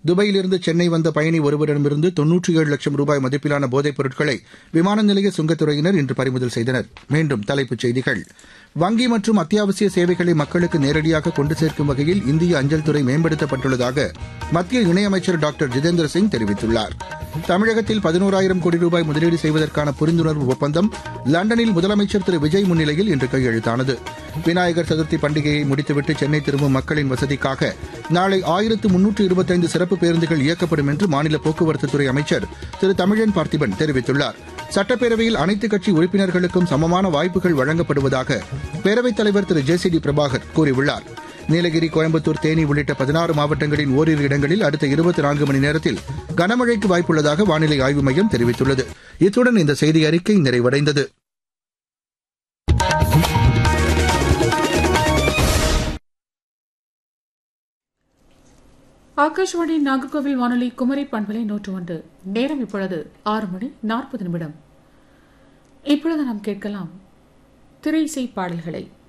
துபாயிலிருந்து சென்னை வந்த பயணி ஒருவரிடமிருந்து தொன்னூற்றி ஏழு லட்சம் ரூபாய் மதிப்பிலான போதைப் பொருட்களை விமான நிலைய சுங்கத்துறையினர் இன்று பறிமுதல் செய்தனர் மீண்டும் தலைப்புச் செய்திகள் வங்கி மற்றும் அத்தியாவசிய சேவைகளை மக்களுக்கு நேரடியாக கொண்டு சேர்க்கும் வகையில் இந்திய அஞ்சல் துறை மேம்படுத்தப்பட்டுள்ளதாக மத்திய இணையமைச்சர் டாக்டர் ஜிதேந்திர சிங் தெரிவித்துள்ளார் தமிழகத்தில் பதினோராயிரம் கோடி ரூபாய் முதலீடு செய்வதற்கான புரிந்துணர்வு ஒப்பந்தம் லண்டனில் முதலமைச்சர் திரு விஜய் முன்னிலையில் இன்று கையெழுத்தானது விநாயகர் சதுர்த்தி பண்டிகையை முடித்துவிட்டு சென்னை திரும்பும் மக்களின் வசதிக்காக நாளை ஆயிரத்து முன்னூற்று இருபத்தைந்து சிறப்பு பேருந்துகள் இயக்கப்படும் என்று மாநில போக்குவரத்துத்துறை அமைச்சர் திரு தமிழன் பார்த்திபன் தெரிவித்துள்ளார் சட்டப்பேரவையில் அனைத்துக் கட்சி உறுப்பினர்களுக்கும் சமமான வாய்ப்புகள் வழங்கப்படுவதாக பேரவைத் தலைவர் திரு ஜே சி டி பிரபாகர் கூறியுள்ளார் நீலகிரி கோயம்புத்தூர் தேனி உள்ளிட்ட பதினாறு மாவட்டங்களின் ஓரிரு இடங்களில் அடுத்த இருபத்தி நான்கு மணி நேரத்தில் கனமழைக்கு வாய்ப்புள்ளதாக வானிலை ஆய்வு மையம் தெரிவித்துள்ளது இத்துடன் இந்த செய்தி அறிக்கை நிறைவடைந்தது ஆகாஷ்வாணி நாகர்கோவில் வானொலி குமரி பண்பலை நூற்று ஒன்று நேரம் இப்பொழுது ஆறு மணி நாற்பது நிமிடம் இப்பொழுது நாம் கேட்கலாம் திரைசை பாடல்களை